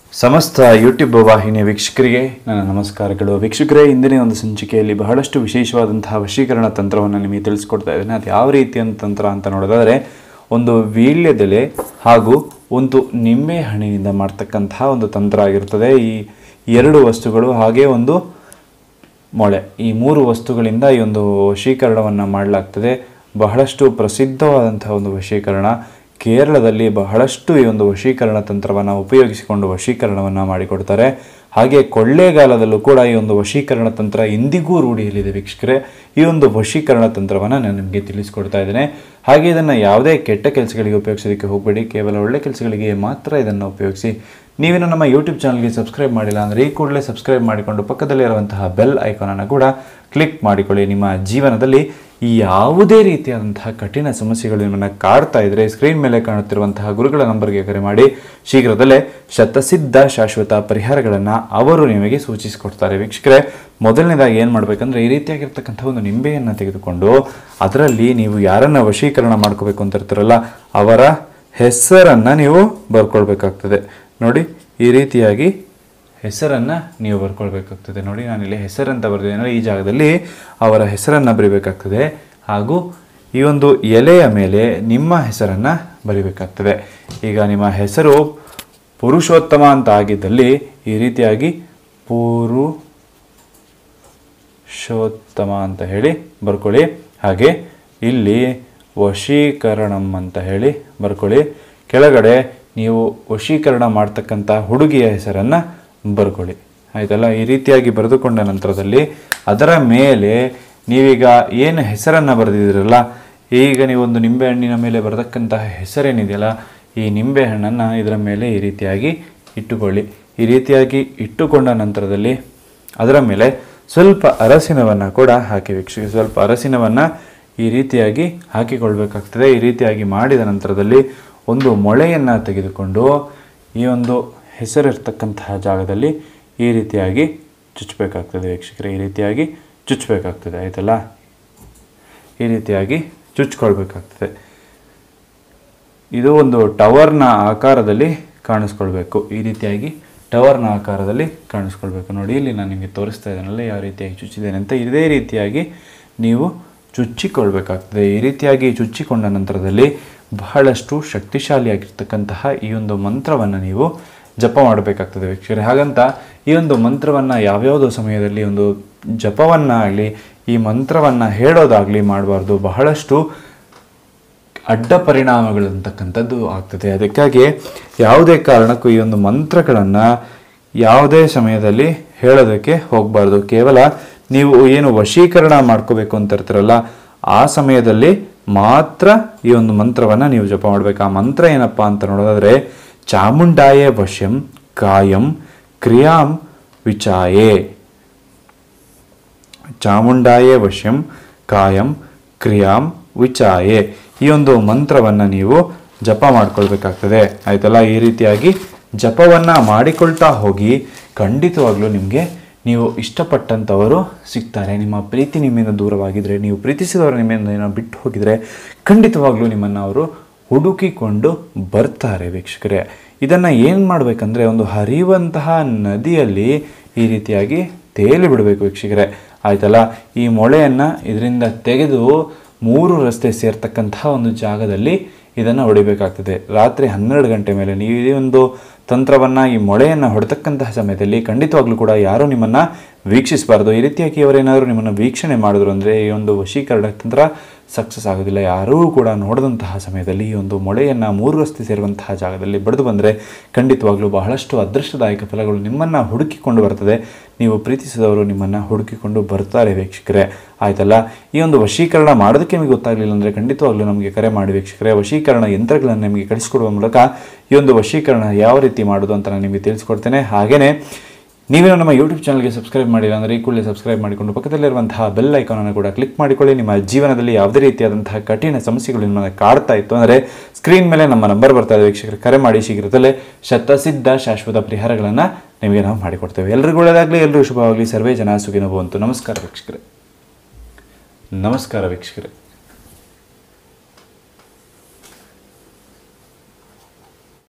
ಸಮಸ್ತ ಯೂಟ್ಯೂಬ್ ವಾಹಿನಿಯ ವೀಕ್ಷಕರಿಗೆ ನನ್ನ ನಮಸ್ಕಾರಗಳು ವೀಕ್ಷಕರೇ ಇಂದಿನ ಒಂದು ಸಂಚಿಕೆಯಲ್ಲಿ ಬಹಳಷ್ಟು ವಿಶೇಷವಾದಂತಹ ವಶೀಕರಣ ತಂತ್ರವನ್ನು ನಿಮಗೆ ತಿಳಿಸ್ಕೊಡ್ತಾ ಇದ್ದೇನೆ ಅದು ಯಾವ ರೀತಿಯ ತಂತ್ರ ಅಂತ ನೋಡೋದಾದರೆ ಒಂದು ವೀಳ್ಯದೆಲೆ ಹಾಗೂ ಒಂದು ನಿಂಬೆ ಹಣ್ಣಿನಿಂದ ಮಾಡ್ತಕ್ಕಂತಹ ಒಂದು ತಂತ್ರ ಆಗಿರ್ತದೆ ಈ ಎರಡು ವಸ್ತುಗಳು ಹಾಗೆ ಒಂದು ಮೊಳೆ ಈ ಮೂರು ವಸ್ತುಗಳಿಂದ ಈ ಒಂದು ವಶೀಕರಣವನ್ನು ಮಾಡಲಾಗ್ತದೆ ಬಹಳಷ್ಟು ಪ್ರಸಿದ್ಧವಾದಂತಹ ಒಂದು ವಶೀಕರಣ ಕೇರಳದಲ್ಲಿ ಬಹಳಷ್ಟು ಈ ಒಂದು ವಶೀಕರಣ ತಂತ್ರವನ್ನು ಉಪಯೋಗಿಸಿಕೊಂಡು ವಶೀಕರಣವನ್ನು ಮಾಡಿಕೊಡ್ತಾರೆ ಹಾಗೆ ಕೊಳ್ಳೇಗಾಲದಲ್ಲೂ ಕೂಡ ಈ ಒಂದು ವಶೀಕರಣ ತಂತ್ರ ಇಂದಿಗೂ ರೂಢಿಯಲ್ಲಿದೆ ವೀಕ್ಷಕರೇ ಈ ಒಂದು ವಶೀಕರಣ ತಂತ್ರವನ್ನು ನಾನು ನಿಮಗೆ ತಿಳಿಸ್ಕೊಡ್ತಾ ಇದ್ದೇನೆ ಹಾಗೆ ಇದನ್ನು ಯಾವುದೇ ಕೆಟ್ಟ ಕೆಲಸಗಳಿಗೆ ಉಪಯೋಗಿಸೋದಕ್ಕೆ ಹೋಗಬೇಡಿ ಕೇವಲ ಒಳ್ಳೆ ಕೆಲಸಗಳಿಗೆ ಮಾತ್ರ ಇದನ್ನು ಉಪಯೋಗಿಸಿ ನೀವೇನು ನಮ್ಮ ಯೂಟ್ಯೂಬ್ ಚಾನಲ್ಗೆ ಸಬ್ಸ್ಕ್ರೈಬ್ ಮಾಡಿಲ್ಲ ಅಂದರೆ ಈ ಕೂಡಲೇ ಸಬ್ಸ್ಕ್ರೈಬ್ ಮಾಡಿಕೊಂಡು ಪಕ್ಕದಲ್ಲಿರುವಂತಹ ಬೆಲ್ ಐಕಾನನ್ನು ಕೂಡ ಕ್ಲಿಕ್ ಮಾಡಿಕೊಳ್ಳಿ ನಿಮ್ಮ ಜೀವನದಲ್ಲಿ ಯಾವುದೇ ರೀತಿಯಾದಂತಹ ಕಠಿಣ ಸಮಸ್ಯೆಗಳು ನಿಮ್ಮನ್ನು ಕಾಡ್ತಾ ಇದ್ದರೆ ಸ್ಕ್ರೀನ್ ಮೇಲೆ ಕಾಣುತ್ತಿರುವಂತಹ ಗುರುಗಳ ನಂಬರ್ಗೆ ಕರೆ ಮಾಡಿ ಶೀಘ್ರದಲ್ಲೇ ಶತಸಿದ್ಧ ಶಾಶ್ವತ ಪರಿಹಾರಗಳನ್ನು ಅವರು ನಿಮಗೆ ಸೂಚಿಸಿಕೊಡ್ತಾರೆ ವೀಕ್ಷಕರೇ ಮೊದಲನೇದಾಗಿ ಏನು ಮಾಡಬೇಕಂದ್ರೆ ಈ ರೀತಿಯಾಗಿರ್ತಕ್ಕಂಥ ಒಂದು ನಿಂಬೆಯನ್ನು ತೆಗೆದುಕೊಂಡು ಅದರಲ್ಲಿ ನೀವು ಯಾರನ್ನ ವಶೀಕರಣ ಮಾಡ್ಕೋಬೇಕು ಅಂತ ಇರ್ತೀರಲ್ಲ ಅವರ ಹೆಸರನ್ನು ನೀವು ಬರ್ಕೊಳ್ಬೇಕಾಗ್ತದೆ ನೋಡಿ ಈ ರೀತಿಯಾಗಿ ಹೆಸರನ್ನು ನೀವು ಬರ್ಕೊಳ್ಬೇಕಾಗ್ತದೆ ನೋಡಿ ನಾನಿಲ್ಲಿ ಹೆಸರಂತ ಬರೆದಿದ್ದೇನೆ ಈ ಜಾಗದಲ್ಲಿ ಅವರ ಹೆಸರನ್ನು ಬರಿಬೇಕಾಗ್ತದೆ ಹಾಗೂ ಈ ಒಂದು ಎಲೆಯ ಮೇಲೆ ನಿಮ್ಮ ಹೆಸರನ್ನು ಬರಿಬೇಕಾಗ್ತದೆ ಈಗ ನಿಮ್ಮ ಹೆಸರು ಪುರುಷೋತ್ತಮ ಅಂತ ಆಗಿದ್ದಲ್ಲಿ ಈ ರೀತಿಯಾಗಿ ಪುರು ಶೋತ್ತಮ ಅಂತ ಹೇಳಿ ಬರ್ಕೊಳ್ಳಿ ಹಾಗೆ ಇಲ್ಲಿ ವಶೀಕರಣಂ ಅಂತ ಹೇಳಿ ಬರ್ಕೊಳ್ಳಿ ಕೆಳಗಡೆ ನೀವು ವಶೀಕರಣ ಮಾಡ್ತಕ್ಕಂಥ ಹುಡುಗಿಯ ಹೆಸರನ್ನು ಬರ್ಕೊಳ್ಳಿ ಆಯ್ತಲ್ಲ ಈ ರೀತಿಯಾಗಿ ಬರೆದುಕೊಂಡ ನಂತರದಲ್ಲಿ ಅದರ ಮೇಲೆ ನೀವೀಗ ಏನು ಹೆಸರನ್ನು ಬರೆದಿದ್ದೀರಲ್ಲ ಈಗ ನೀವೊಂದು ನಿಂಬೆಹಣ್ಣಿನ ಮೇಲೆ ಬರತಕ್ಕಂತಹ ಹೆಸರೇನಿದೆಯಲ್ಲ ಈ ನಿಂಬೆಹಣ್ಣನ್ನು ಇದರ ಮೇಲೆ ಈ ರೀತಿಯಾಗಿ ಇಟ್ಟುಕೊಳ್ಳಿ ಈ ರೀತಿಯಾಗಿ ಇಟ್ಟುಕೊಂಡ ನಂತರದಲ್ಲಿ ಅದರ ಮೇಲೆ ಸ್ವಲ್ಪ ಅರಸಿನವನ್ನು ಕೂಡ ಹಾಕಿ ವೀಕ್ಷಿಸಿ ಸ್ವಲ್ಪ ಅರಸಿನವನ್ನು ಈ ರೀತಿಯಾಗಿ ಹಾಕಿಕೊಳ್ಬೇಕಾಗ್ತದೆ ಈ ರೀತಿಯಾಗಿ ಮಾಡಿದ ನಂತರದಲ್ಲಿ ಒಂದು ಮೊಳೆಯನ್ನು ತೆಗೆದುಕೊಂಡು ಈ ಒಂದು ಹೆಸರಿರ್ತಕ್ಕಂತಹ ಜಾಗದಲ್ಲಿ ಈ ರೀತಿಯಾಗಿ ಚುಚ್ಚಬೇಕಾಗ್ತದೆ ವೀಕ್ಷಕರೇ ಈ ರೀತಿಯಾಗಿ ಚುಚ್ಚಬೇಕಾಗ್ತದೆ ಆಯ್ತಲ್ಲ ಈ ರೀತಿಯಾಗಿ ಚುಚ್ಕೊಳ್ಬೇಕಾಗ್ತದೆ ಇದು ಒಂದು ಟವರ್ನ ಆಕಾರದಲ್ಲಿ ಕಾಣಿಸ್ಕೊಳ್ಬೇಕು ಈ ರೀತಿಯಾಗಿ ಟವರ್ನ ಆಕಾರದಲ್ಲಿ ಕಾಣಿಸ್ಕೊಳ್ಬೇಕು ನೋಡಿ ಇಲ್ಲಿ ನಾನು ನಿಮಗೆ ತೋರಿಸ್ತಾ ಇದ್ದೇನಲ್ಲ ಯಾವ ರೀತಿಯಾಗಿ ಚುಚ್ಚಿದ್ದೇನೆ ಅಂತ ಇದೇ ರೀತಿಯಾಗಿ ನೀವು ಚುಚ್ಚಿಕೊಳ್ಬೇಕಾಗ್ತದೆ ಈ ರೀತಿಯಾಗಿ ಚುಚ್ಚಿಕೊಂಡ ನಂತರದಲ್ಲಿ ಬಹಳಷ್ಟು ಶಕ್ತಿಶಾಲಿಯಾಗಿರ್ತಕ್ಕಂತಹ ಈ ಒಂದು ಮಂತ್ರವನ್ನು ನೀವು ಜಪ ಮಾಡಬೇಕಾಗ್ತದೆ ವೀಕ್ಷಕರೇ ಹಾಗಂತ ಈ ಒಂದು ಮಂತ್ರವನ್ನು ಯಾವ್ಯಾವುದೋ ಸಮಯದಲ್ಲಿ ಒಂದು ಜಪವನ್ನು ಆಗಲಿ ಈ ಮಂತ್ರವನ್ನು ಹೇಳೋದಾಗಲಿ ಮಾಡಬಾರ್ದು ಬಹಳಷ್ಟು ಅಡ್ಡ ಪರಿಣಾಮಗಳು ಅಂತಕ್ಕಂಥದ್ದು ಆಗ್ತದೆ ಅದಕ್ಕಾಗಿ ಯಾವುದೇ ಕಾರಣಕ್ಕೂ ಈ ಒಂದು ಮಂತ್ರಗಳನ್ನು ಯಾವುದೇ ಸಮಯದಲ್ಲಿ ಹೇಳೋದಕ್ಕೆ ಹೋಗಬಾರ್ದು ಕೇವಲ ನೀವು ಏನು ವಶೀಕರಣ ಮಾಡ್ಕೋಬೇಕು ಅಂತ ಇರ್ತೀರಲ್ಲ ಆ ಸಮಯದಲ್ಲಿ ಮಾತ್ರ ಈ ಒಂದು ಮಂತ್ರವನ್ನು ನೀವು ಜಪ ಮಾಡಬೇಕು ಆ ಮಂತ್ರ ಏನಪ್ಪ ಅಂತ ನೋಡೋದಾದ್ರೆ ಚಾಮುಂಡಾಯೇ ವಶ್ಯಂ ಕಾಯಂ ಕ್ರಿಯಾಂ ವಿಚಾಯೇ ಚಾಮುಂಡಾಯೇ ವಶ್ಯಂ ಕಾಯಂ ಕ್ರಿಯಾಂ ವಿಚಾಯೇ ಈ ಒಂದು ಮಂತ್ರವನ್ನು ನೀವು ಜಪ ಮಾಡ್ಕೊಳ್ಬೇಕಾಗ್ತದೆ ಆಯ್ತಲ್ಲ ಈ ರೀತಿಯಾಗಿ ಜಪವನ್ನು ಮಾಡಿಕೊಳ್ತಾ ಹೋಗಿ ಖಂಡಿತವಾಗ್ಲೂ ನಿಮಗೆ ನೀವು ಇಷ್ಟಪಟ್ಟಂಥವರು ಸಿಗ್ತಾರೆ ನಿಮ್ಮ ಪ್ರೀತಿ ನಿಮ್ಮಿಂದ ದೂರವಾಗಿದ್ದರೆ ನೀವು ಪ್ರೀತಿಸಿದವರು ನಿಮ್ಮಿಂದ ಏನೋ ಬಿಟ್ಟು ಹೋಗಿದರೆ ಖಂಡಿತವಾಗ್ಲೂ ನಿಮ್ಮನ್ನು ಅವರು ಹುಡುಕಿಕೊಂಡು ಬರ್ತಾರೆ ವೀಕ್ಷಕರೇ ಇದನ್ನು ಏನು ಮಾಡಬೇಕಂದ್ರೆ ಒಂದು ಹರಿಯುವಂತಹ ನದಿಯಲ್ಲಿ ಈ ರೀತಿಯಾಗಿ ತೇಲಿ ಬಿಡಬೇಕು ವೀಕ್ಷಕರೇ ಆಯ್ತಲ್ಲ ಈ ಮೊಳೆಯನ್ನು ಇದರಿಂದ ತೆಗೆದು ಮೂರು ರಸ್ತೆ ಸೇರ್ತಕ್ಕಂತಹ ಒಂದು ಜಾಗದಲ್ಲಿ ಇದನ್ನು ಹೊಡಿಬೇಕಾಗ್ತದೆ ರಾತ್ರಿ ಹನ್ನೆರಡು ಗಂಟೆ ಮೇಲೆ ನೀವು ಈ ಒಂದು ತಂತ್ರವನ್ನು ಈ ಮೊಳೆಯನ್ನು ಹೊಡೆತಕ್ಕಂತಹ ಸಮಯದಲ್ಲಿ ಖಂಡಿತವಾಗ್ಲೂ ಕೂಡ ಯಾರೂ ನಿಮ್ಮನ್ನು ವೀಕ್ಷಿಸಬಾರ್ದು ಈ ರೀತಿಯಾಗಿ ಅವರೇನಾದರೂ ನಿಮ್ಮನ್ನು ವೀಕ್ಷಣೆ ಮಾಡಿದ್ರು ಅಂದರೆ ಈ ಒಂದು ವಶೀಕರಣ ತಂತ್ರ ಸಕ್ಸಸ್ ಆಗೋದಿಲ್ಲ ಯಾರೂ ಕೂಡ ನೋಡದಂತಹ ಸಮಯದಲ್ಲಿ ಈ ಒಂದು ಮೊಳೆಯನ್ನು ಮೂರು ರಸ್ತೆ ಸೇರುವಂತಹ ಜಾಗದಲ್ಲಿ ಬಡಿದು ಬಂದರೆ ಖಂಡಿತವಾಗ್ಲೂ ಬಹಳಷ್ಟು ಅದೃಷ್ಟದಾಯಕ ಫಲಗಳು ನಿಮ್ಮನ್ನು ಹುಡುಕಿಕೊಂಡು ಬರ್ತದೆ ನೀವು ಪ್ರೀತಿಸಿದವರು ನಿಮ್ಮನ್ನು ಹುಡುಕಿಕೊಂಡು ಬರ್ತಾರೆ ವೀಕ್ಷಕರೇ ಆಯ್ತಲ್ಲ ಈ ಒಂದು ವಶೀಕರಣ ಮಾಡೋದಕ್ಕೆ ನಿಮಗೆ ಗೊತ್ತಾಗಲಿಲ್ಲ ಅಂದರೆ ಖಂಡಿತವಾಗ್ಲೂ ನಮಗೆ ಕರೆ ಮಾಡಿ ವೀಕ್ಷಕರೇ ವಶೀಕರಣ ಯಂತ್ರಗಳನ್ನು ನಿಮಗೆ ಕಳಿಸ್ಕೊಡುವ ಮೂಲಕ ಈ ಒಂದು ವಶೀಕರಣ ಯಾವ ರೀತಿ ಮಾಡೋದು ಅಂತ ನಾನು ನಿಮಗೆ ತಿಳಿಸ್ಕೊಡ್ತೇನೆ ಹಾಗೆಯೇ ನೀವೇನು ನಮ್ಮ ಯೂಟ್ಯೂಬ್ ಚಾನಲ್ಗೆ ಸಬ್ಸ್ಕ್ರೈಬ್ ಮಾಡಿಲ್ಲ ಅಂದರೆ ಈ ಕೂಡಲೇ ಸಬ್ಸ್ಕ್ರೈಬ್ ಮಾಡಿಕೊಂಡು ಪಕ್ಕದಲ್ಲಿರುವಂತಹ ಬೆಲ್ ಐಕಾನನ್ನು ಕೂಡ ಕ್ಲಿಕ್ ಮಾಡಿಕೊಳ್ಳಿ ನಿಮ್ಮ ಜೀವನದಲ್ಲಿ ಯಾವುದೇ ರೀತಿಯಾದಂತಹ ಕಠಿಣ ಸಮಸ್ಯೆಗಳು ನಿಮ್ಮನ್ನು ಕಾಡ್ತಾ ಇತ್ತು ಅಂದರೆ ಸ್ಕ್ರೀನ್ ಮೇಲೆ ನಮ್ಮ ನಂಬರ್ ಬರ್ತಾ ಇದೆ ವೀಕ್ಷಕರು ಕರೆ ಮಾಡಿ ಶೀಘ್ರದಲ್ಲೇ ಶತಸಿದ್ಧ ಶಾಶ್ವತ ಪರಿಹಾರಗಳನ್ನು ನಿಮಗೆ ನಾವು ಮಾಡಿಕೊಡ್ತೇವೆ ಎಲ್ರಿಗೂ ಒಳ್ಳೆಯದಾಗಲಿ ಎಲ್ಲರೂ ಶುಭವಾಗಲಿ ಸರ್ವೇ ಜನ ಸುಖಿನ ಭವಂತು ನಮಸ್ಕಾರ ವೀಕ್ಷಕರೇ ನಮಸ್ಕಾರ ವೀಕ್ಷಕರೇ